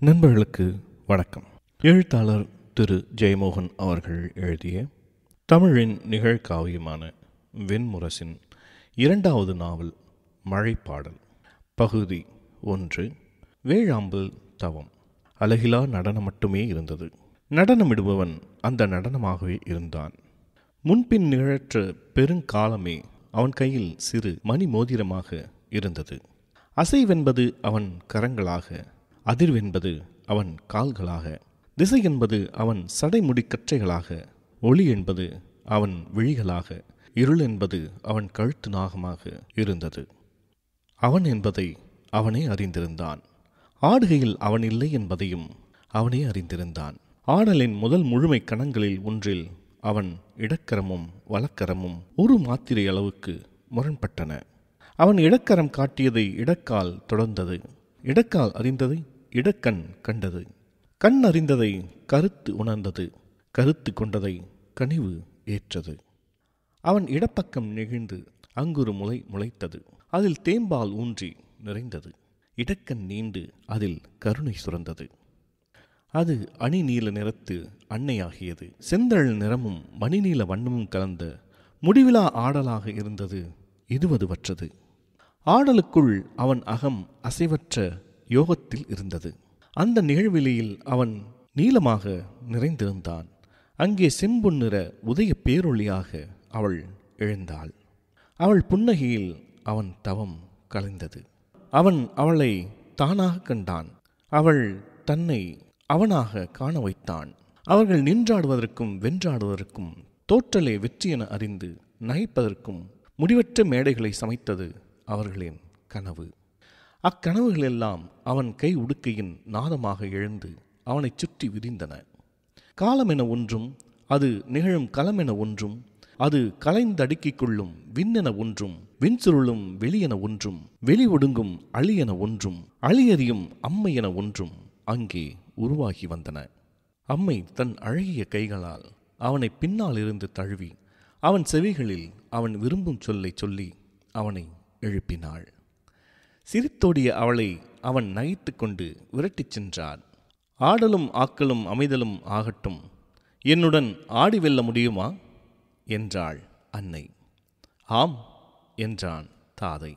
நண்பர்களுக்கு வணக்கம் எழுத்தாளர் திரு ஜெயமோகன் அவர்கள் எழுதிய தமிழின் நிகழ்காவியமான வெண்முரசின் இரண்டாவது நாவல் மழைப்பாடல் பகுதி ஒன்று வேழாம்பல் தவம் அழகிலா நடனம் மட்டுமே இருந்தது நடனமிடுபவன் அந்த நடனமாகவே இருந்தான் முன்பின் நிகழற்ற பெருங்காலமே அவன் கையில் சிறு மணி மோதிரமாக இருந்தது அசைவென்பது அவன் கரங்களாக அதிர்வென்பது அவன் கால்களாக திசை என்பது அவன் சடைமுடி கற்றைகளாக ஒளி என்பது அவன் விழிகளாக இருள் என்பது அவன் கழுத்து நாகமாக இருந்தது அவன் என்பதை அவனே அறிந்திருந்தான் ஆடுகையில் அவன் இல்லை என்பதையும் அவனே அறிந்திருந்தான் ஆடலின் முதல் முழுமை கணங்களில் ஒன்றில் அவன் இடக்கரமும் வலக்கரமும் ஒரு மாத்திரை அளவுக்கு முரண்பட்டன அவன் இடக்கரம் காட்டியதை இடக்கால் தொடர்ந்தது இடக்கால் அறிந்ததை இடக்கண் கண்டது கண் அறிந்ததை கருத்து உணர்ந்தது கருத்து கொண்டதை கனிவு ஏற்றது அவன் இடப்பக்கம் நெகிழ்ந்து அங்குரு முளை முளைத்தது அதில் தேம்பால் ஊன்றி நிறைந்தது இடக்கண் நீண்டு அதில் கருணை சுரந்தது அது அணி நீல நிறத்து அன்னையாகியது செந்தழல் நிறமும் மணிநீல வண்ணமும் கலந்த முடிவிலா ஆடலாக இருந்தது இதுவதுவற்றது ஆடலுக்குள் அவன் அகம் அசைவற்ற யோகத்தில் இருந்தது அந்த நிகழ்விலையில் அவன் நீளமாக நிறைந்திருந்தான் அங்கே செம்பொன் நிற உதய பேரொளியாக அவள் எழுந்தாள் அவள் புன்னகையில் அவன் தவம் கலைந்தது அவன் அவளை தானாக கண்டான் அவள் தன்னை அவனாக காண வைத்தான் அவர்கள் நின்றாடுவதற்கும் வென்றாடுவதற்கும் தோற்றலே வெற்றி என அறிந்து நகைப்பதற்கும் முடிவற்ற மேடைகளை சமைத்தது அவர்களின் கனவு அக்கனவுகளெல்லாம் அவன் கை உடுக்கையின் நாதமாக எழுந்து அவனைச் சுற்றி விரிந்தன காலமென ஒன்றும் அது நிகழும் களமென ஒன்றும் அது கலைந்தடுக்கிக் கொள்ளும் விண்ணென ஒன்றும் விண்சுருளும் வெளியென ஒன்றும் வெளி ஒடுங்கும் அழியென ஒன்றும் அழியறியும் அம்மை என ஒன்றும் அங்கே உருவாகி வந்தன அம்மை தன் அழகிய கைகளால் அவனை பின்னால் இருந்து தழுவி அவன் செவிகளில் அவன் விரும்பும் சொல்லை சொல்லி அவனை எழுப்பினாள் சிரித்தோடிய அவளை அவன் நகைத்து கொண்டு விரட்டிச் சென்றான் ஆடலும் ஆக்கலும் அமைதலும் ஆகட்டும் என்னுடன் ஆடி வெல்ல முடியுமா என்றாள் அன்னை ஆம் என்றான் தாதை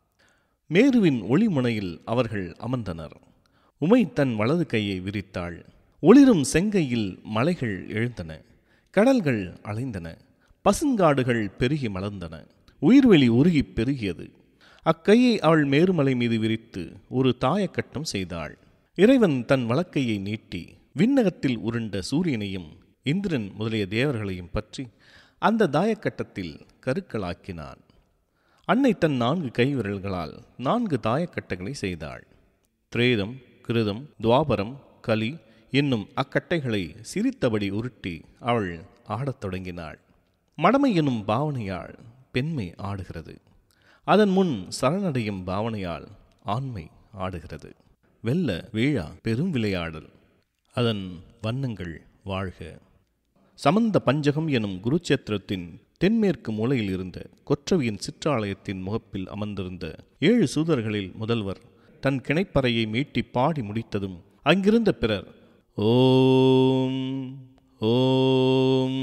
மேருவின் ஒளிமுனையில் அவர்கள் அமர்ந்தனர் உமை தன் வலது கையை விரித்தாள் ஒளிரும் செங்கையில் மலைகள் எழுந்தன கடல்கள் அலைந்தன பசுங்காடுகள் பெருகி மலர்ந்தன உயிர்வெளி உருகி பெருகியது அக்கையை அவள் மேருமலை மீது விரித்து ஒரு தாயக்கட்டம் செய்தாள் இறைவன் தன் வழக்கையை நீட்டி விண்ணகத்தில் உருண்ட சூரியனையும் இந்திரன் முதலிய தேவர்களையும் பற்றி அந்த தாயக்கட்டத்தில் கருக்களாக்கினான் அன்னை தன் நான்கு கைவிரல்களால் நான்கு தாயக்கட்டைகளை செய்தாள் திரேதம் கிருதம் துவாபரம் கலி என்னும் அக்கட்டைகளை சிரித்தபடி உருட்டி அவள் ஆடத் தொடங்கினாள் மடமை எனும் பாவனையால் பெண்மை ஆடுகிறது அதன் முன் சரணடையும் பாவனையால் ஆண்மை ஆடுகிறது வெல்ல வீழா பெரும் விளையாடல் அதன் வண்ணங்கள் வாழ்க சமந்த பஞ்சகம் எனும் குருச்சேத்திரத்தின் தென்மேற்கு மூலையில் இருந்த கொற்றவியின் சிற்றாலயத்தின் முகப்பில் அமர்ந்திருந்த ஏழு சூதர்களில் முதல்வர் தன் கிணைப்பறையை மீட்டி பாடி முடித்ததும் அங்கிருந்த பிறர் ஓம் ஓம்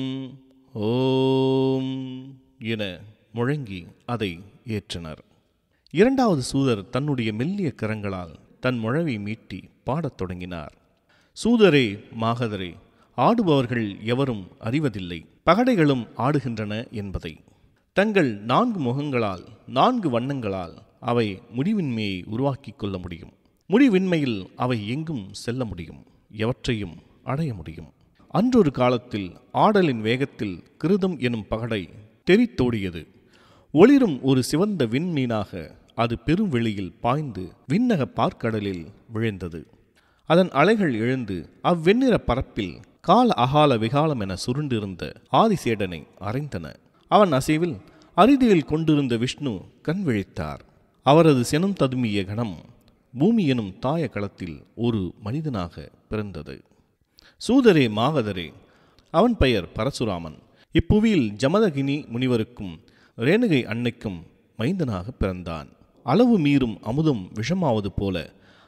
ஓம் என முழங்கி அதை ஏற்றனர் இரண்டாவது சூதர் தன்னுடைய மெல்லிய கரங்களால் தன் முழவை மீட்டி பாடத் தொடங்கினார் சூதரே மாகதரே ஆடுபவர்கள் எவரும் அறிவதில்லை பகடைகளும் ஆடுகின்றன என்பதை தங்கள் நான்கு முகங்களால் நான்கு வண்ணங்களால் அவை முடிவின்மையை உருவாக்கிக் கொள்ள முடியும் முடிவின்மையில் அவை எங்கும் செல்ல முடியும் எவற்றையும் அடைய முடியும் அன்றொரு காலத்தில் ஆடலின் வேகத்தில் கிருதம் எனும் பகடை தெரித்தோடியது ஒளிரும் ஒரு சிவந்த விண்மீனாக அது பெருவெளியில் பாய்ந்து விண்ணக பார்க்கடலில் விழுந்தது அதன் அலைகள் எழுந்து அவ்வெண்ணிற பரப்பில் கால அகால விகாலம் என சுருண்டிருந்த ஆதிசேடனை அறைந்தன அவன் அசைவில் அரிதியில் கொண்டிருந்த விஷ்ணு கண் விழித்தார் அவரது சினம் ததுமிய கணம் பூமி எனும் தாய களத்தில் ஒரு மனிதனாக பிறந்தது சூதரே மாகதரே அவன் பெயர் பரசுராமன் இப்புவியில் ஜமதகினி முனிவருக்கும் ரேணுகை அன்னைக்கும் மைந்தனாக பிறந்தான் அளவு மீறும் அமுதம் விஷமாவது போல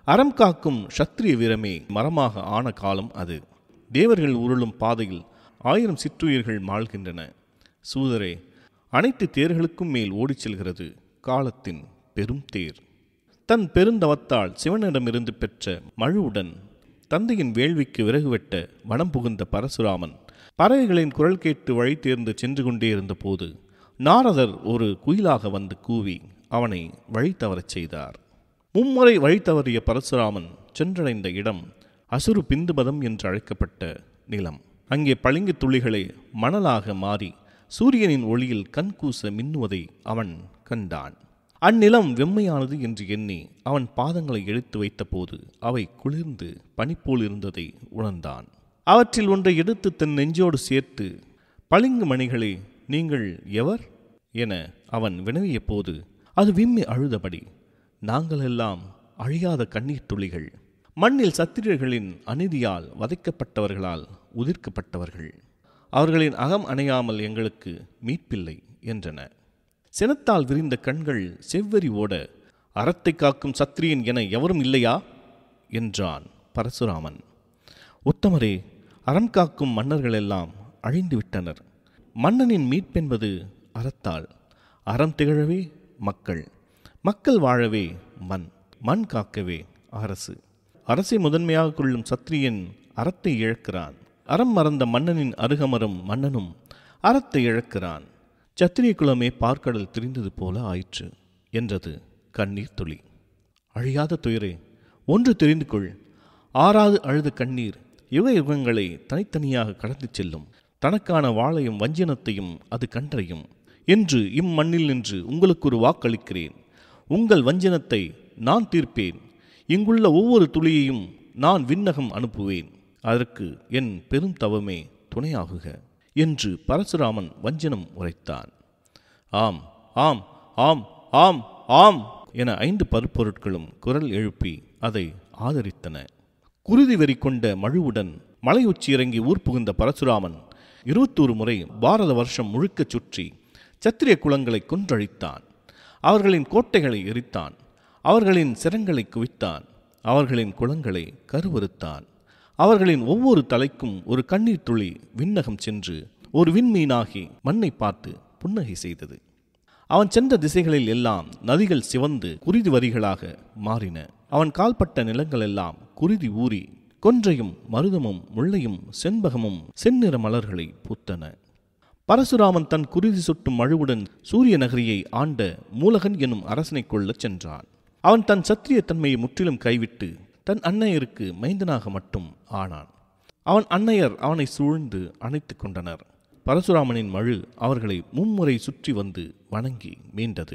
அறம் காக்கும் சத்திரிய வீரமே மரமாக ஆன காலம் அது தேவர்கள் உருளும் பாதையில் ஆயிரம் சிற்றுயிர்கள் மாழ்கின்றன சூதரே அனைத்து தேர்களுக்கும் மேல் ஓடிச் செல்கிறது காலத்தின் பெரும் தேர் தன் பெருந்தவத்தால் சிவனிடமிருந்து பெற்ற மழுவுடன் தந்தையின் வேள்விக்கு விறகு வெட்ட வனம் புகுந்த பரசுராமன் பறவைகளின் குரல் கேட்டு வழி தேர்ந்து சென்று கொண்டே இருந்தபோது நாரதர் ஒரு குயிலாக வந்து கூவி அவனை வழி தவறச் செய்தார் மும்முறை வழி தவறிய பரசுராமன் சென்றடைந்த இடம் அசுரு பிந்துபதம் என்று அழைக்கப்பட்ட நிலம் அங்கே பளிங்கு துளிகளை மணலாக மாறி சூரியனின் ஒளியில் கண்கூச மின்னுவதை அவன் கண்டான் அந்நிலம் வெம்மையானது என்று எண்ணி அவன் பாதங்களை எடுத்து வைத்தபோது அவை குளிர்ந்து பனிப்போல் இருந்ததை உணர்ந்தான் அவற்றில் ஒன்றை எடுத்து தன் நெஞ்சோடு சேர்த்து பளிங்கு மணிகளே நீங்கள் எவர் என அவன் வினவிய போது அது விம்மி அழுதபடி நாங்கள் எல்லாம் அழியாத கண்ணீர் துளிகள் மண்ணில் சத்திரியர்களின் அநீதியால் வதைக்கப்பட்டவர்களால் உதிர்க்கப்பட்டவர்கள் அவர்களின் அகம் அணையாமல் எங்களுக்கு மீட்பில்லை என்றன சினத்தால் விரிந்த கண்கள் செவ்வரி ஓட அறத்தை காக்கும் சத்திரியன் என எவரும் இல்லையா என்றான் பரசுராமன் உத்தமரே அறம் காக்கும் மன்னர்களெல்லாம் அழிந்து விட்டனர் மன்னனின் மீட்பென்பது அறத்தால் அறம் திகழவே மக்கள் மக்கள் வாழவே மண் மண் காக்கவே அரசு அரசை முதன்மையாக கொள்ளும் சத்திரியன் அறத்தை இழக்கிறான் அறம் மறந்த மன்னனின் அருகமரும் மன்னனும் அறத்தை இழக்கிறான் சத்திரிய குலமே பார்க்கடல் திரிந்தது போல ஆயிற்று என்றது கண்ணீர் துளி அழியாத துயரே ஒன்று தெரிந்து கொள் ஆறாது அழுத கண்ணீர் யுக யுகங்களை தனித்தனியாக கடந்து செல்லும் தனக்கான வாளையும் வஞ்சனத்தையும் அது கண்டறியும் என்று இம்மண்ணில் நின்று உங்களுக்கு ஒரு வாக்களிக்கிறேன் உங்கள் வஞ்சனத்தை நான் தீர்ப்பேன் இங்குள்ள ஒவ்வொரு துளியையும் நான் விண்ணகம் அனுப்புவேன் அதற்கு என் பெரும் தவமே துணையாகுக என்று பரசுராமன் வஞ்சனம் உரைத்தான் ஆம் ஆம் ஆம் ஆம் ஆம் என ஐந்து பருப்பொருட்களும் குரல் எழுப்பி அதை ஆதரித்தன குருதி வெறி கொண்ட மழுவுடன் மலை உச்சி இறங்கி ஊர் புகுந்த பரசுராமன் இருபத்தோரு முறை பாரத வருஷம் முழுக்கச் சுற்றி சத்திரிய குலங்களை கொன்றழித்தான் அவர்களின் கோட்டைகளை எரித்தான் அவர்களின் சிரங்களை குவித்தான் அவர்களின் குளங்களை கருவறுத்தான் அவர்களின் ஒவ்வொரு தலைக்கும் ஒரு கண்ணீர் துளி விண்ணகம் சென்று ஒரு விண்மீனாகி மண்ணை பார்த்து புன்னகை செய்தது அவன் சென்ற திசைகளில் எல்லாம் நதிகள் சிவந்து குருதி வரிகளாக மாறின அவன் கால்பட்ட நிலங்களெல்லாம் குருதி ஊறி கொன்றையும் மருதமும் முள்ளையும் செண்பகமும் செந்நிற மலர்களை பூத்தன பரசுராமன் தன் குருதி சுட்டும் மழுவுடன் சூரிய நகரியை ஆண்ட மூலகன் என்னும் அரசனை கொள்ளச் சென்றான் அவன் தன் சத்திரிய தன்மையை முற்றிலும் கைவிட்டு தன் அன்னையருக்கு மைந்தனாக மட்டும் ஆனான் அவன் அன்னையர் அவனை சூழ்ந்து அணைத்துக் கொண்டனர் பரசுராமனின் மழு அவர்களை மும்முறை சுற்றி வந்து வணங்கி மீண்டது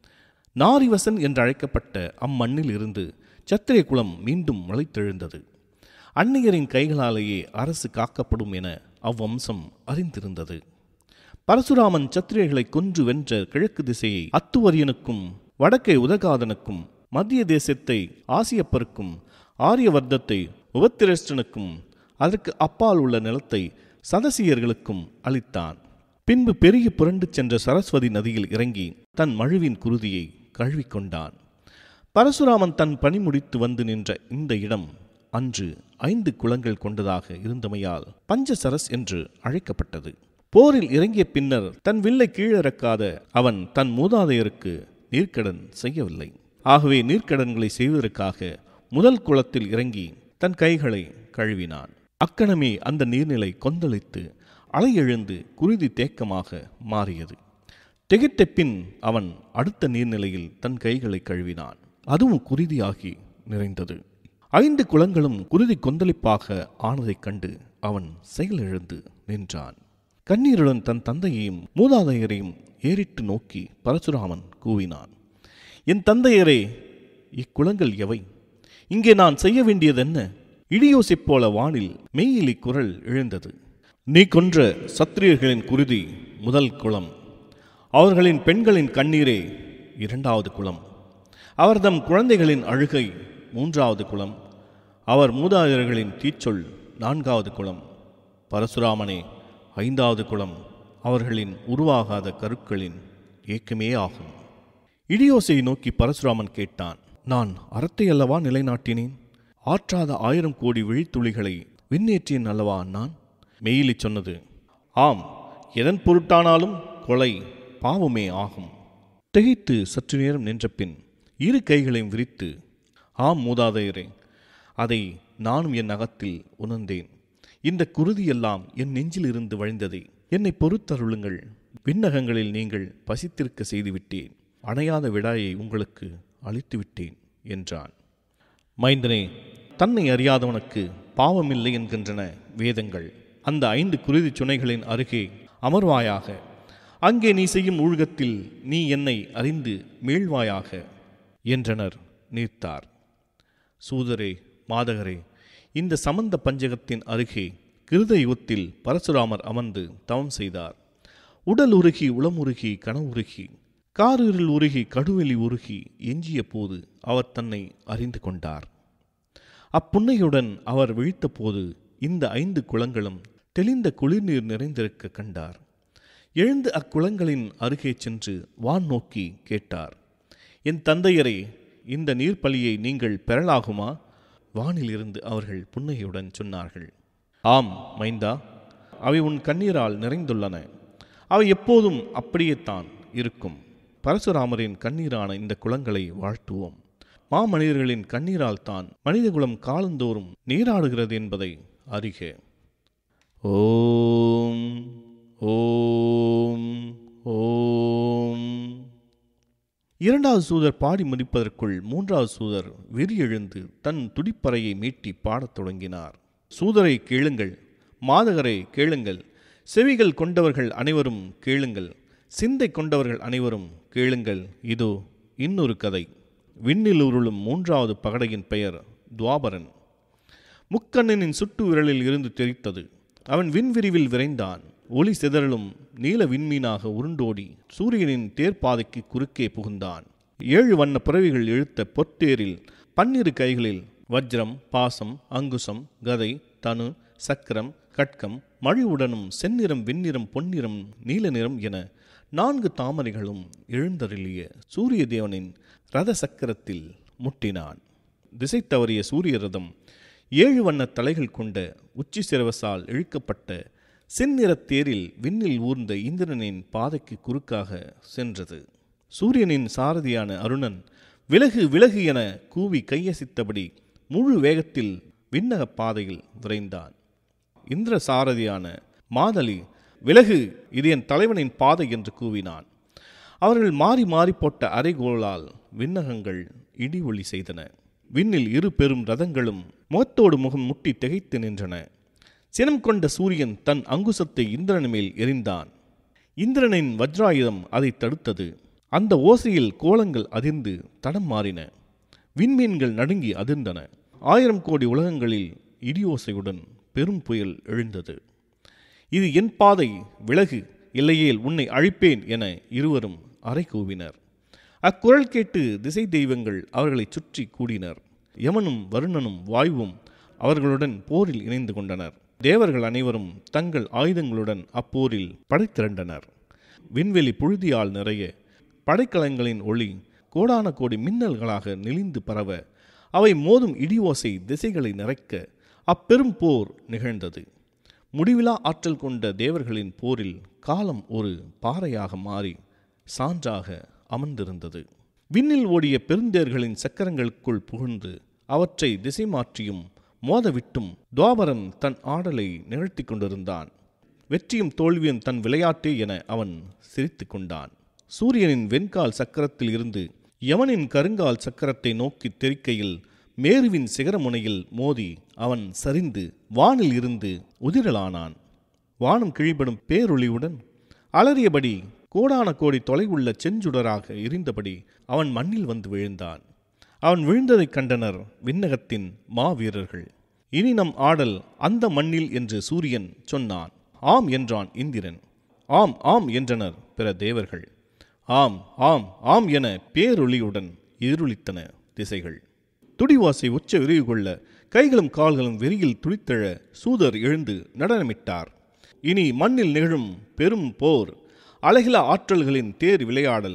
நாரிவசன் என்று அழைக்கப்பட்ட அம்மண்ணில் இருந்து சத்திரிய குலம் மீண்டும் முளைத்தெழுந்தது அன்னையரின் கைகளாலேயே அரசு காக்கப்படும் என அவ்வம்சம் அறிந்திருந்தது பரசுராமன் சத்திரியர்களை கொன்று வென்ற கிழக்கு திசையை அத்துவரியனுக்கும் வடக்கே உதகாதனுக்கும் மத்திய தேசத்தை ஆசியப்பருக்கும் ஆரியவர்த்தத்தை உபத்திரஷ்டனுக்கும் அதற்கு அப்பால் உள்ள நிலத்தை சதசியர்களுக்கும் அளித்தான் பின்பு பெருகி புரண்டு சென்ற சரஸ்வதி நதியில் இறங்கி தன் மழுவின் குருதியை கழுவிக்கொண்டான் பரசுராமன் தன் பணி முடித்து வந்து நின்ற இந்த இடம் அன்று ஐந்து குளங்கள் கொண்டதாக இருந்தமையால் பஞ்சசரஸ் என்று அழைக்கப்பட்டது போரில் இறங்கிய பின்னர் தன் வில்லை கீழிறக்காத அவன் தன் மூதாதையருக்கு நீர்க்கடன் செய்யவில்லை ஆகவே நீர்க்கடன்களை செய்வதற்காக முதல் குளத்தில் இறங்கி தன் கைகளை கழுவினான் அக்கணமே அந்த நீர்நிலை கொந்தளித்து அலை எழுந்து குருதி தேக்கமாக மாறியது திகைத்த பின் அவன் அடுத்த நீர்நிலையில் தன் கைகளை கழுவினான் அதுவும் குருதியாகி நிறைந்தது ஐந்து குளங்களும் குருதி கொந்தளிப்பாக ஆனதைக் கண்டு அவன் செயலிழந்து நின்றான் கண்ணீருடன் தன் தந்தையையும் மூதாதையரையும் ஏறிட்டு நோக்கி பரசுராமன் கூவினான் என் தந்தையரே இக்குளங்கள் எவை இங்கே நான் செய்ய வேண்டியதென்ன இடியோசைப் போல வானில் மெய்யிலி குரல் எழுந்தது நீ கொன்ற சத்திரியர்களின் குருதி முதல் குளம் அவர்களின் பெண்களின் கண்ணீரே இரண்டாவது குளம் அவர்தம் குழந்தைகளின் அழுகை மூன்றாவது குளம் அவர் மூதாதையர்களின் தீச்சொல் நான்காவது குளம் பரசுராமனே ஐந்தாவது குளம் அவர்களின் உருவாகாத கருக்களின் ஏக்கமே ஆகும் இடியோசையை நோக்கி பரசுராமன் கேட்டான் நான் அறத்தை அல்லவா நிலைநாட்டினேன் ஆற்றாத ஆயிரம் கோடி விழித்துளிகளை விண்ணேற்றியன் அல்லவா நான் மெயிலி சொன்னது ஆம் எதன் பொருட்டானாலும் கொலை பாவமே ஆகும் திகைத்து சற்று நேரம் நின்ற பின் இரு கைகளையும் விரித்து ஆம் மூதாதையரே அதை நானும் என் அகத்தில் உணர்ந்தேன் இந்த குருதியெல்லாம் என் நெஞ்சில் இருந்து வழிந்ததை என்னை பொறுத்தருளுங்கள் விண்ணகங்களில் நீங்கள் பசித்திருக்க செய்துவிட்டேன் அணையாத விடாயை உங்களுக்கு அளித்து விட்டேன் என்றான் மைந்தனே தன்னை அறியாதவனுக்கு பாவமில்லை என்கின்றன வேதங்கள் அந்த ஐந்து குருதி சுனைகளின் அருகே அமர்வாயாக அங்கே நீ செய்யும் ஊழ்கத்தில் நீ என்னை அறிந்து மீள்வாயாக என்றனர் நீர்த்தார் சூதரே மாதகரே இந்த சமந்த பஞ்சகத்தின் அருகே கிருத யுகத்தில் பரசுராமர் அமர்ந்து தவம் செய்தார் உடல் உருகி உளமுருகி கனவுருகி காரிருள் உருகி கடுவெளி உருகி எஞ்சிய போது அவர் தன்னை அறிந்து கொண்டார் அப்புன்னையுடன் அவர் விழித்தபோது இந்த ஐந்து குளங்களும் தெளிந்த குளிர்நீர் நிறைந்திருக்க கண்டார் எழுந்து அக்குளங்களின் அருகே சென்று வான் நோக்கி கேட்டார் என் தந்தையரே இந்த நீர்ப்பலியை நீங்கள் பெறலாகுமா வானில் இருந்து அவர்கள் புன்னையுடன் சொன்னார்கள் ஆம் மைந்தா அவை உன் கண்ணீரால் நிறைந்துள்ளன அவை எப்போதும் அப்படியேத்தான் இருக்கும் பரசுராமரின் கண்ணீரான இந்த குளங்களை வாழ்த்துவோம் மாமனிதர்களின் கண்ணீரால் தான் மனிதகுலம் காலந்தோறும் நீராடுகிறது என்பதை அறிக ஓம் ஓம் ஓம் இரண்டாவது சூதர் பாடி முடிப்பதற்குள் மூன்றாவது சூதர் வெறி எழுந்து தன் துடிப்பறையை மீட்டி பாடத் தொடங்கினார் சூதரை கேளுங்கள் மாதகரை கேளுங்கள் செவிகள் கொண்டவர்கள் அனைவரும் கேளுங்கள் சிந்தை கொண்டவர்கள் அனைவரும் கேளுங்கள் இதோ இன்னொரு கதை விண்ணில் உருளும் மூன்றாவது பகடையின் பெயர் துவாபரன் முக்கண்ணனின் சுட்டு விரலில் இருந்து தெரித்தது அவன் விண்விரிவில் விரைந்தான் ஒளி சிதறலும் நீல விண்மீனாக உருண்டோடி சூரியனின் தேர்ப்பாதைக்கு குறுக்கே புகுந்தான் ஏழு வண்ண பிறவிகள் இழுத்த பொத்தேரில் பன்னிரு கைகளில் வஜ்ரம் பாசம் அங்குசம் கதை தனு சக்கரம் கட்கம் மழிவுடனும் செந்நிறம் வெண்ணிறம் பொன்னிறம் நீல நிறம் என நான்கு தாமரைகளும் எழுந்தருளிய சூரிய தேவனின் ரத சக்கரத்தில் முட்டினான் திசை தவறிய சூரிய ரதம் ஏழு வண்ண தலைகள் கொண்ட உச்சி சிறவசால் இழுக்கப்பட்ட செந்நிறத் தேரில் விண்ணில் ஊர்ந்த இந்திரனின் பாதைக்கு குறுக்காக சென்றது சூரியனின் சாரதியான அருணன் விலகு விலகு என கூவி கையசித்தபடி முழு வேகத்தில் விண்ணக பாதையில் விரைந்தான் இந்திர சாரதியான மாதலி விலகு இது என் தலைவனின் பாதை என்று கூவினான் அவர்கள் மாறி மாறி போட்ட அரைகோளால் விண்ணகங்கள் இடி ஒளி செய்தன விண்ணில் இரு பெரும் ரதங்களும் முகத்தோடு முகம் முட்டி திகைத்து நின்றன சினம் கொண்ட சூரியன் தன் அங்குசத்தை இந்திரன் மேல் எறிந்தான் இந்திரனின் வஜ்ராயுதம் அதை தடுத்தது அந்த ஓசையில் கோலங்கள் அதிர்ந்து தடம் மாறின விண்மீன்கள் நடுங்கி அதிர்ந்தன ஆயிரம் கோடி உலகங்களில் இடியோசையுடன் பெரும் புயல் எழுந்தது இது என் பாதை விலகு இல்லையேல் உன்னை அழிப்பேன் என இருவரும் அறை கூவினர் அக்குரல் கேட்டு திசை தெய்வங்கள் அவர்களைச் சுற்றி கூடினர் யமனும் வருணனும் வாயுவும் அவர்களுடன் போரில் இணைந்து கொண்டனர் தேவர்கள் அனைவரும் தங்கள் ஆயுதங்களுடன் அப்போரில் படைத்திரண்டனர் விண்வெளி புழுதியால் நிறைய படைக்கலங்களின் ஒளி கோடான கோடி மின்னல்களாக நெளிந்து பரவ அவை மோதும் இடியோசை திசைகளை நிறைக்க அப்பெரும் போர் நிகழ்ந்தது முடிவிலா ஆற்றல் கொண்ட தேவர்களின் போரில் காலம் ஒரு பாறையாக மாறி சான்றாக அமர்ந்திருந்தது விண்ணில் ஓடிய பெருந்தேர்களின் சக்கரங்களுக்குள் புகுந்து அவற்றை திசை மாற்றியும் மோதவிட்டும் துவாபரன் தன் ஆடலை நிகழ்த்தி கொண்டிருந்தான் வெற்றியும் தோல்வியும் தன் விளையாட்டே என அவன் சிரித்து கொண்டான் சூரியனின் வெண்கால் சக்கரத்தில் இருந்து யமனின் கருங்கால் சக்கரத்தை நோக்கி தெரிக்கையில் மேருவின் சிகரமுனையில் மோதி அவன் சரிந்து வானில் இருந்து உதிரலானான் வானம் கிழிபடும் பேரொளியுடன் அலறியபடி கோடான கோடி தொலைவுள்ள செஞ்சுடராக எரிந்தபடி அவன் மண்ணில் வந்து விழுந்தான் அவன் விழுந்ததைக் கண்டனர் விண்ணகத்தின் மாவீரர்கள் இனி நம் ஆடல் அந்த மண்ணில் என்று சூரியன் சொன்னான் ஆம் என்றான் இந்திரன் ஆம் ஆம் என்றனர் பிற தேவர்கள் ஆம் ஆம் ஆம் என பேரொளியுடன் எதிரொலித்தன திசைகள் துடிவாசை உச்ச விரிவு கொள்ள கைகளும் கால்களும் வெறியில் துடித்தெழ சூதர் எழுந்து நடனமிட்டார் இனி மண்ணில் நிகழும் பெரும் போர் அழகில ஆற்றல்களின் தேர் விளையாடல்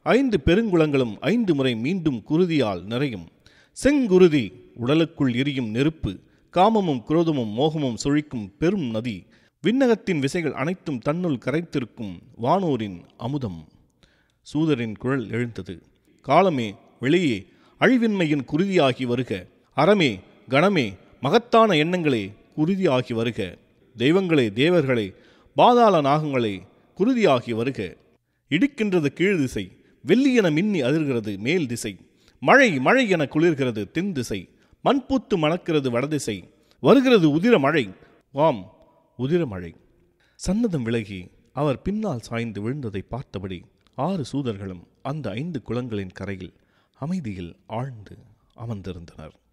ஐந்து பெருங்குளங்களும் ஐந்து முறை மீண்டும் குருதியால் நிறையும் செங்குருதி உடலுக்குள் எரியும் நெருப்பு காமமும் குரோதமும் மோகமும் சொழிக்கும் பெரும் நதி விண்ணகத்தின் விசைகள் அனைத்தும் தன்னுள் கரைத்திருக்கும் வானோரின் அமுதம் சூதரின் குரல் எழுந்தது காலமே வெளியே அழிவின்மையின் குருதியாகி வருக அறமே கணமே மகத்தான எண்ணங்களே குருதியாகி வருக தெய்வங்களே தேவர்களே பாதாள நாகங்களே குருதியாகி வருக இடிக்கின்றது கீழ் திசை வெள்ளியென மின்னி அதிர்கிறது மேல் திசை மழை மழை என குளிர்கிறது தென் திசை மண்பூத்து மணக்கிறது வடதிசை வருகிறது உதிர மழை வாம் உதிர மழை சன்னதம் விலகி அவர் பின்னால் சாய்ந்து விழுந்ததை பார்த்தபடி ஆறு சூதர்களும் அந்த ஐந்து குளங்களின் கரையில் அமைதியில் ஆழ்ந்து அமர்ந்திருந்தனர்